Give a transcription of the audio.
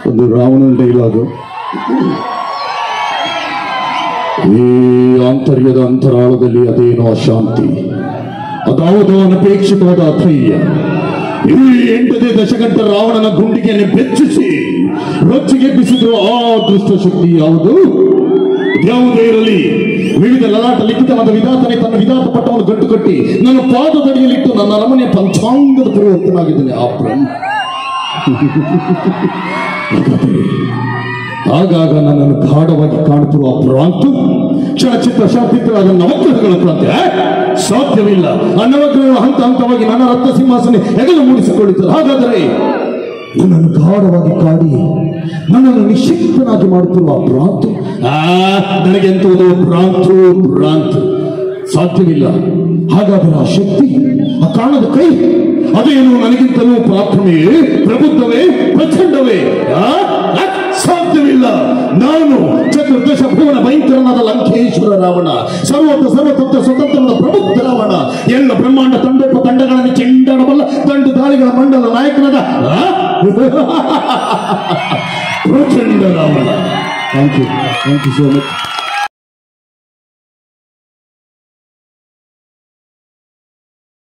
ಒಂದು ರಾವಣನ ಡೈಲಾಗು ಈ ಆಂತರ್ಯದ ಅಂತರಾಳದಲ್ಲಿ ಅದೇನೋ ಅಶಾಂತಿ ಅದಾವುದೋ ಅನಪೇಕ್ಷಿತವಾದ ಅಥೈರ್ಯ ಈ ಎಂಟನೇ ದಶಗಂಟ ರಾವಣನ ಗುಂಡಿಗೆಯನ್ನು ಬೆಚ್ಚಿಸಿ ರೊಚ್ಚಿಗೆಬ್ಬಿಸಿದ್ರು ಆ ದುಷ್ಟ ಶಕ್ತಿ ಯಾವುದು ಯಾವುದೇ ಇರಲಿ ವಿವಿಧ ಲಲಾಟ ಲಿಖಿತವಾದ ವಿಧಾತನೆ ತನ್ನ ವಿಧಾತ ಪಟ್ಟವನ್ನು ಗಟ್ಟು ಕಟ್ಟಿ ನನ್ನ ಪಾದದಡಿಯಲ್ಲಿಟ್ಟು ನನ್ನ ಅರಮನೆ ಪಂಚಾಂಗದ ಪರಿವರ್ತನಾಗಿದ್ದೇನೆ ಆ ಬ್ರಹ್ಮ ಹಾಗಾದರೆ ಆಗಾಗ ನನ್ನನ್ನು ಗಾಢವಾಗಿ ಕಾಣುತ್ತಿರುವ ಭ್ರಾಂತು ಚಲಚಿತ್ರ ಶಾಸ್ತ್ರಿತರಾದ ನವಗ್ರಹಗಳ ಕ್ರಾಂತಿ ಆ? ಸಾಧ್ಯವಿಲ್ಲ ಆ ನವಗ್ರಹಗಳು ಹಂತ ಹಂತವಾಗಿ ನನ್ನ ರತ್ನ ಸಿಂಹಾಸನ ಹೆಗಲು ಮೂಡಿಸಿಕೊಳ್ಳುತ್ತದೆ ಹಾಗಾದರೆ ನನ್ನನ್ನು ಗಾಢವಾಗಿ ಕಾಡಿ ನನ್ನನ್ನು ನಿಶ್ಚಿಕ್ತನಾಗಿ ಮಾಡುತ್ತಿರುವ ಆ ಭ್ರಾಂತು ಆ ನನಗೆಂತುವುದು ಭ್ರಾಂತು ಭ್ರಾಂತು ಸಾಧ್ಯವಿಲ್ಲ ಹಾಗಾದರೆ ಆ ಶಕ್ತಿ ಆ ಕಾಣದ ಕೈ ಅದೇನು ನನಗಿಂತಲೂ ಪರಾಕ್ರಮೆಯೇ ಪ್ರಬುದ್ಧವೇ ಪ್ರಚಂಡವೇ ಆ? ಆ? ಸಾಧ್ಯವಿಲ್ಲ ನಾನು ಚತುರ್ದಶ ಭುವನ ಭಯಂಕರನಾದ ಲಂಕೇಶ್ವರ ರಾವಣ ಸರ್ವತ ಸರ್ವತಂತ್ರ ಸ್ವತಂತ್ರದ ಪ್ರಬುದ್ಧ ರಾವಣ ಎಲ್ಲ ಬ್ರಹ್ಮಾಂಡ ತಂಡೋಪ ತಂಡಗಳನ್ನು ಚೆಂಡಾಡಬಲ್ಲ ದಂಡು ದಾಳಿಗಳ ಮಂಡಲ ನಾಯಕನಾದ ಆ? ಪ್ರಚಂಡ Ravana thank you thank you so much